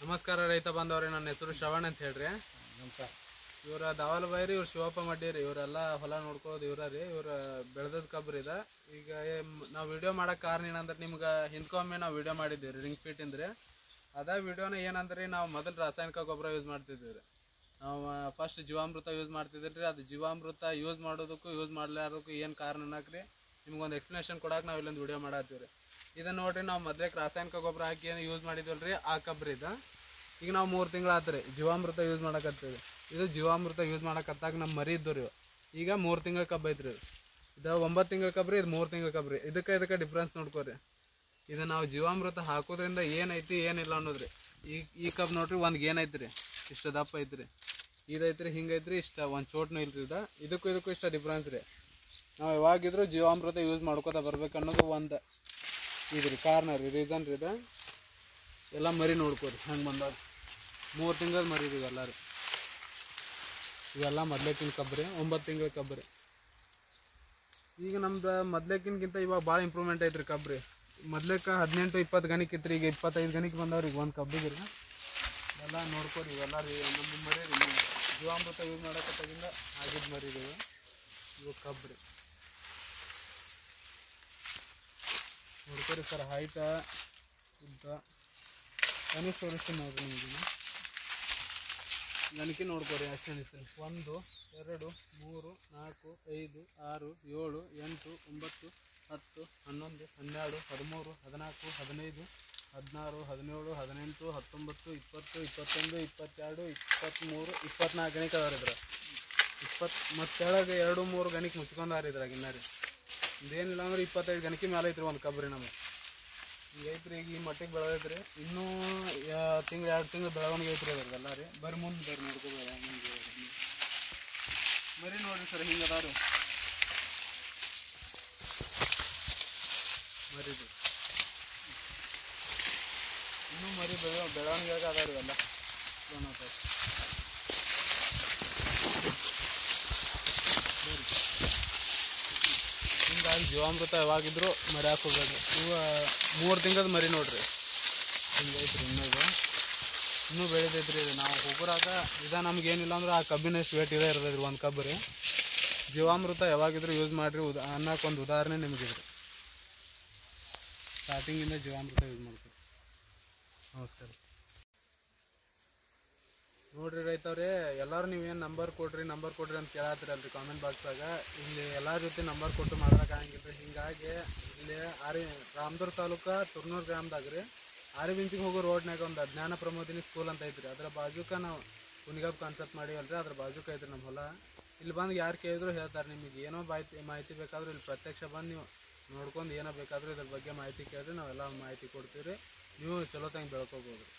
ನಮಸ್ಕಾರ ರೈತ ಬಾಂಧವ್ರೆ ನನ್ನ ಹೆಸರು ಶ್ರವಣ್ ಅಂತ ಹೇಳ್ರಿ ನಮಸ್ಕಾರ ಇವರ ದಾವಲ್ ಬೈರಿ ಇವ್ರು ಶಿವಪ್ಪ ಮಡ್ಡಿರಿ ಇವರೆಲ್ಲ ಹೊಲ ನೋಡ್ಕೊಳ್ಳೋದು ಇವ್ರ ರೀ ಇವ್ರ ಬೆಳೆದದ ಕಬ್ರಿ ಇದ ಈಗ ನಾವು ವಿಡಿಯೋ ಮಾಡಕ್ ಕಾರಣ ಏನಂದ್ರೆ ನಿಮ್ಗೆ ಹಿಂದ್ಕೊಮ್ಮೆ ನಾವು ವಿಡಿಯೋ ಮಾಡಿದ್ದೀವಿ ರೀ ರಿಂಗ್ ಫೀಟ್ ಇಂದ್ರಿ ಅದ ವಿಡಿಯೋನ ಏನಂದ್ರಿ ನಾವು ಮೊದಲು ರಾಸಾಯನಿಕ ಗೊಬ್ಬರ ಯೂಸ್ ಮಾಡ್ತಿದ್ವಿ ರೀ ನಾವು ಫಸ್ಟ್ ಜೀವಾಮೃತ ಯೂಸ್ ಮಾಡ್ತಿದ್ರಿ ರೀ ಅದು ಜೀವಾಮೃತ ಯೂಸ್ ಮಾಡೋದಕ್ಕೂ ಯೂಸ್ ಮಾಡ್ಲಾರ್ದಕ್ಕೂ ಏನು ಕಾರಣ ಅನ್ನಕ್ರಿ ನಿಮ್ಗೊಂದು ಎಕ್ಸ್ಪ್ಲನೇಷನ್ ಕೊಡಕ್ಕೆ ನಾವು ಇಲ್ಲೊಂದು ವಿಡಿಯೋ ಮಾಡತ್ತೀವಿ ರೀ ಇದನ್ನ ನೋಡ್ರಿ ನಾವು ಮೊದಲೇ ರಾಸಾಯನಿಕ ಗೊಬ್ಬರ ಹಾಕಿ ಏನು ಯೂಸ್ ಮಾಡಿದ್ವಲ್ರಿ ಆ ಕಬ್ರಿ ಇದ ಈಗ ನಾವು ಮೂರು ತಿಂಗಳು ಆತ್ರಿ ಜೀವಾಮೃತ ಯೂಸ್ ಮಾಡಕತ್ತೀವಿ ಇದು ಜೀವಾಮೃತ ಯೂಸ್ ಮಾಡಕತ್ತಾಗ ನಮ್ಮ ಮರಿ ಇದ್ದು ರೀ ಈಗ ಮೂರು ತಿಂಗಳ ಕಬ್ಬು ಐತ್ರಿ ಇದು. ಇದು ಒಂಬತ್ತು ತಿಂಗಳ ಕಬ್ರಿ ಇದು ಮೂರು ತಿಂಗಳ ಕಬ್ರಿ ಇದಕ್ಕೆ ಇದಕ್ಕೆ ಡಿಫ್ರೆನ್ಸ್ ನೋಡ್ಕೋರಿ ಇದು ನಾವು ಜೀವಾಮೃತ ಹಾಕೋದ್ರಿಂದ ಏನೈತಿ ಏನಿಲ್ಲ ಅನ್ನೋದ್ರಿ ಈ ಈ ಕಬ್ಬು ನೋಡ್ರಿ ಒಂದು ಏನೈತ್ರಿ ಇಷ್ಟು ದಪ್ಪ ಐತ್ರಿ ಇದೈತ್ರಿ ಹಿಂಗೈತ್ರಿ ಇಷ್ಟ ಒಂದು ಚೋಟ್ನು ಇಲ್ರಿ ಇದ ಇದಕ್ಕೂ ಇದಕ್ಕೂ ಇಷ್ಟ ಡಿಫ್ರೆನ್ಸ್ ರೀ ನಾವು ಯಾವಾಗಿದ್ರು ಜೀವಾಮೃತ ಯೂಸ್ ಮಾಡ್ಕೋತಾ ಬರ್ಬೇಕು ಅನ್ನೋದು ಒಂದು ಇದ್ರಿ ಕಾರಣ ರೀ ರೀಸನ್ ರೀ ಇದು ಎಲ್ಲ ಮರಿ ನೋಡ್ಕೋರಿ ಹಂಗೆ ಬಂದಾಗ ಮೂರು ತಿಂಗಳ ಮರಿ ಇದು ಇವೆಲ್ಲ ರೀ ಇವೆಲ್ಲ ಮೊದ್ಲೇಕಿನ ಕಬ್ರಿ ಒಂಬತ್ತು ತಿಂಗಳ ಕಬ್ರಿ ಈಗ ನಮ್ದು ಮೊದ್ಲೇಕಿನ್ಗಿಂತ ಇವಾಗ ಭಾಳ ಇಂಪ್ರೂವ್ಮೆಂಟ್ ಐತ್ರಿ ಕಬ್ರಿ ಮೊದ್ಲೇಕ ಹದಿನೆಂಟು ಇಪ್ಪತ್ತು ಗಣಿಕ್ ಇತ್ತು ಈಗ ಇಪ್ಪತ್ತೈದು ಗಣಿಕ್ ಬಂದವ್ರಿ ಈಗ ಒಂದು ಕಬ್ಬಿಗೆ ರೀ ಎಲ್ಲ ನೋಡ್ಕೊರಿ ಇವೆಲ್ಲ ರೀ ನಮ್ಮ ಮರಿ ರೀ ನಮ್ಮ ಜೀವಾಮೃತ ಯೂಸ್ ಮಾಡಕತ್ತಾಗಿಂದ ಆಗಿದ್ದು ಮರಿ ಇದು ಇವು ಕಬ್ರಿ ನೋಡ್ಕೊರಿ ಸರ್ ಹೈಟ ಉದ್ದ ಕನಿಷ್ಠ ತೋರಿಸ್ತೀನಿ ನೋಡ್ರಿ ನಿಮಗೆ ನನಗೆ ನೋಡ್ಕೊರಿ ಅಷ್ಟೇ ಅನಿಸ್ತೀನಿ ಒಂದು ಎರಡು ಮೂರು ನಾಲ್ಕು ಐದು ಆರು ಏಳು ಎಂಟು ಒಂಬತ್ತು ಹತ್ತು ಹನ್ನೊಂದು ಹನ್ನೆರಡು ಹದಿಮೂರು ಹದಿನಾಲ್ಕು ಹದಿನೈದು ಹದಿನಾರು ಹದಿನೇಳು ಹದಿನೆಂಟು ಹತ್ತೊಂಬತ್ತು ಇಪ್ಪತ್ತು ಇಪ್ಪತ್ತೊಂದು ಇಪ್ಪತ್ತೆರಡು ಇಪ್ಪತ್ತ್ಮೂರು ಇಪ್ಪತ್ನಾಲ್ಕು ಗಣಿಕ ಅದಾರ ಇದ್ರ ಇಪ್ಪತ್ತು ಮತ್ತೆಳಗೆ ಎರಡು ಮೂರು ಗಣಿಕೆ ಮುಚ್ಕೊಂಡಾರ ಇದ್ರಾಗ ಇನ್ನ ರೀ ಇದೇನಿಲ್ಲ ಅಂದ್ರೆ ಇಪ್ಪತ್ತೈದು ಗಣಿಕೆ ಮೇಲೆ ಐತ್ರಿ ಒಂದು ಕಬ್ರಿ ನಮಗೆ ಈಗ ಐತ್ರಿ ಈಗ ಈ ಮಟ್ಟಿಗೆ ಬೆಳೆದೈತ್ರಿ ಇನ್ನೂ ತಿಂಗಳು ಎರಡು ತಿಂಗಳು ಬೆಳವಣಿಗೆ ಐತ್ರಿ ಅದ್ರದ್ದೆಲ್ಲ ರೀ ಬರ್ರಿ ಮುಂದೆ ಬರ್ರಿ ನೋಡ್ಕೋಬೇಡ ಮುಂದೆ ಮರಿ ನೋಡ್ರಿ ಸರ್ ಹಿಂಗೆ ಅದಾರು ಮರಿದು ಇನ್ನೂ ಮರಿ ಬೆಳ ಬೆಳವಣಿಗೆ ಅದಾರಿ ಇವೆಲ್ಲ ನೋಡ್ತಾರೆ ಹಿಂಗಾಗಿ ಜೀವಾಮೃತ ಯಾವಾಗಿದ್ರು ಮರಿ ಹಾಕೋಬೇಡ್ರಿ ಇವ ಮೂರು ತಿಂಗಳದ ಮರಿ ನೋಡ್ರಿ ಹಿಂಗೈತ್ರಿ ಇನ್ನೂ ಇದು ಇನ್ನೂ ಬೆಳೆದೈತ್ರಿ ಇದು ನಾವು ಹೋಗೋರಾಗ ಇದ ನಮ್ಗೆ ಏನಿಲ್ಲ ಅಂದ್ರೆ ಆ ಕಬ್ಬಿನಷ್ಟು ವೇಟ್ ಇದೇ ಇರ್ತೈತ್ರಿ ಒಂದು ಕಬ್ಬು ರೀ ಜೀವಾಮೃತ ಯಾವಾಗಿದ್ರು ಯೂಸ್ ಮಾಡಿರಿ ಉದಾ ಅನ್ನಕ್ಕೆ ಒಂದು ಉದಾಹರಣೆ ನಿಮಗಿದ್ರಿ ಸ್ಟಾರ್ಟಿಂಗಿಂದ ಜೀವಾಮೃತ ಯೂಸ್ ಮಾಡ್ತೀವಿ ನಮಸ್ಕಾರ ನೋಡ್ರಿ ರೈತವ್ರೆ ಎಲ್ಲರೂ ನೀವೇನು ನಂಬರ್ ಕೊಡ್ರಿ ನಂಬರ್ ಕೊಡ್ರಿ ಅಂತ ಕೇಳತ್ತೀರಲ್ರಿ ಕಾಮೆಂಟ್ ಬಾಕ್ಸಾಗ ಇಲ್ಲಿ ಎಲ್ಲರ ಜೊತೆ ನಂಬರ್ ಕೊಟ್ಟು ಮಾಡೋಕೆ ಆಗಂಗಿಲ್ಲ ಹಿಂಗಾಗಿ ಇಲ್ಲಿ ಆರಿ ರಾಮದುರ್ಗ ತಾಲೂಕು ತುರ್ನೂರು ಗ್ರಾಮದಾಗ ರೀ ಆರಿಬಿಂಚಿಗೆ ಹೋಗೋ ರೋಡ್ನಾಗ ಒಂದು ಜ್ಞಾನ ಪ್ರಮೋದಿನಿ ಸ್ಕೂಲ್ ಅಂತ ಐತ್ರಿ ಅದ್ರ ಬಾಜುಕ ನಾವು ಕುನಿಗಪ್ ಕಾನ್ಸೆಪ್ಟ್ ಮಾಡಿವಲ್ರಿ ಅದ್ರ ಬಾಜುಕ ಐತ್ರಿ ನಮ್ಮ ಹೊಲ ಇಲ್ಲಿ ಬಂದು ಯಾರು ಕೇಳಿದ್ರು ಹೇಳ್ತಾರೆ ನಿಮಗೆ ಏನೋ ಮಾಹಿತಿ ಮಾಹಿತಿ ಬೇಕಾದ್ರೂ ಇಲ್ಲಿ ಪ್ರತ್ಯಕ್ಷ ಬಂದು ನೀವು ನೋಡ್ಕೊಂಡು ಏನೋ ಬೇಕಾದ್ರೂ ಇದ್ರ ಬಗ್ಗೆ ಮಾಹಿತಿ ಕೇಳಿದ್ರೆ ನಾವೆಲ್ಲ ಮಾಹಿತಿ ಕೊಡ್ತೀವಿ ರೀ ನೀವು ಚಲೋ ತಂಗೆ ಬೆಳ್ಕೊಬೋದು